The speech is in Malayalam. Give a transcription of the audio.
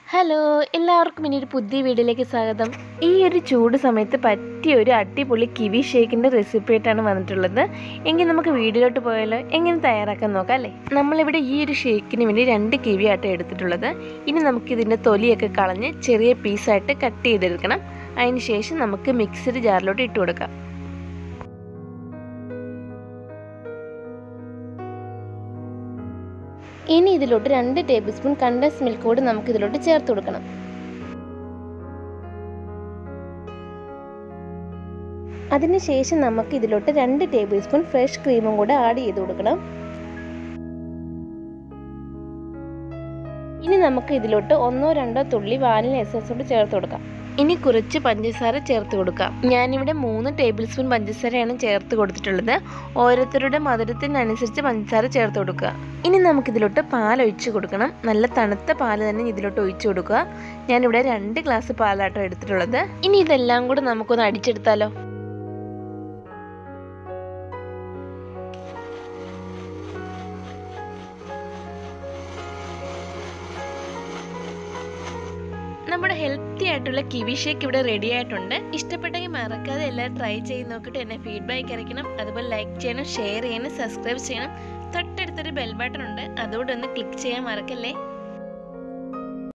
ഹലോ എല്ലാവർക്കും ഇനി ഒരു പുതിയ വീഡിയോയിലേക്ക് സ്വാഗതം ഈ ഒരു ചൂട് സമയത്ത് പറ്റിയ ഒരു അടിപൊളി കിവി ഷേക്കിൻ്റെ റെസിപ്പി ആയിട്ടാണ് വന്നിട്ടുള്ളത് എങ്കിൽ നമുക്ക് വീഡിയോയിലോട്ട് പോയാലോ എങ്ങനെ തയ്യാറാക്കാൻ നോക്കാം അല്ലേ നമ്മളിവിടെ ഈ ഒരു ഷേക്കിന് വേണ്ടി രണ്ട് കിവി ആട്ടോ എടുത്തിട്ടുള്ളത് ഇനി നമുക്കിതിൻ്റെ തൊലിയൊക്കെ കളഞ്ഞ് ചെറിയ പീസായിട്ട് കട്ട് ചെയ്തെടുക്കണം അതിന് ശേഷം നമുക്ക് മിക്സഡ് ജാറിലോട്ട് ഇട്ട് കൊടുക്കാം ഇനി ഇതിലോട്ട് രണ്ട് ടേബിൾ സ്പൂൺ കണ്ടൻസ് മിൽക്ക് കൂടി നമുക്ക് ഇതിലോട്ട് ചേർത്ത് കൊടുക്കണം അതിനുശേഷം നമുക്ക് ഇതിലോട്ട് രണ്ട് ടേബിൾ സ്പൂൺ ഫ്രഷ് ക്രീമും കൂടെ ആഡ് ചെയ്ത് കൊടുക്കണം ഇനി നമുക്ക് ഇതിലോട്ട് ഒന്നോ രണ്ടോ തുള്ളി വാനില എസൻസ് കൂടി ചേർത്ത് കൊടുക്കാം ഇനി കുറച്ച് പഞ്ചസാര ചേർത്ത് കൊടുക്കാം ഞാനിവിടെ മൂന്ന് ടേബിൾ സ്പൂൺ പഞ്ചസാരയാണ് ചേർത്ത് കൊടുത്തിട്ടുള്ളത് ഓരോരുത്തരുടെ മധുരത്തിനനുസരിച്ച് പഞ്ചസാര ചേർത്ത് കൊടുക്കുക ഇനി നമുക്കിതിലോട്ട് പാൽ ഒഴിച്ച് കൊടുക്കണം നല്ല തണുത്ത പാൽ തന്നെ ഇതിലോട്ട് ഒഴിച്ചു കൊടുക്കുക ഞാനിവിടെ രണ്ട് ഗ്ലാസ് പാലാട്ടോ എടുത്തിട്ടുള്ളത് ഇനി ഇതെല്ലാം കൂടെ നമുക്കൊന്ന് അടിച്ചെടുത്താലോ നമ്മുടെ ഹെൽത്തി ആയിട്ടുള്ള കിവി ഷേക്ക് ഇവിടെ റെഡി ആയിട്ടുണ്ട് ഇഷ്ടപ്പെട്ടെങ്കിൽ മറക്കാതെ എല്ലാവരും ട്രൈ ചെയ്ത് നോക്കിയിട്ട് എന്നെ ഫീഡ്ബാക്ക് അറിയിക്കണം അതുപോലെ ലൈക്ക് ചെയ്യണം ഷെയർ ചെയ്യണം സബ്സ്ക്രൈബ് ചെയ്യണം തൊട്ടടുത്തൊരു ബെൽ ബട്ടൺ ഉണ്ട് അതുകൂടെ ഒന്ന് ക്ലിക്ക് ചെയ്യാൻ മറക്കല്ലേ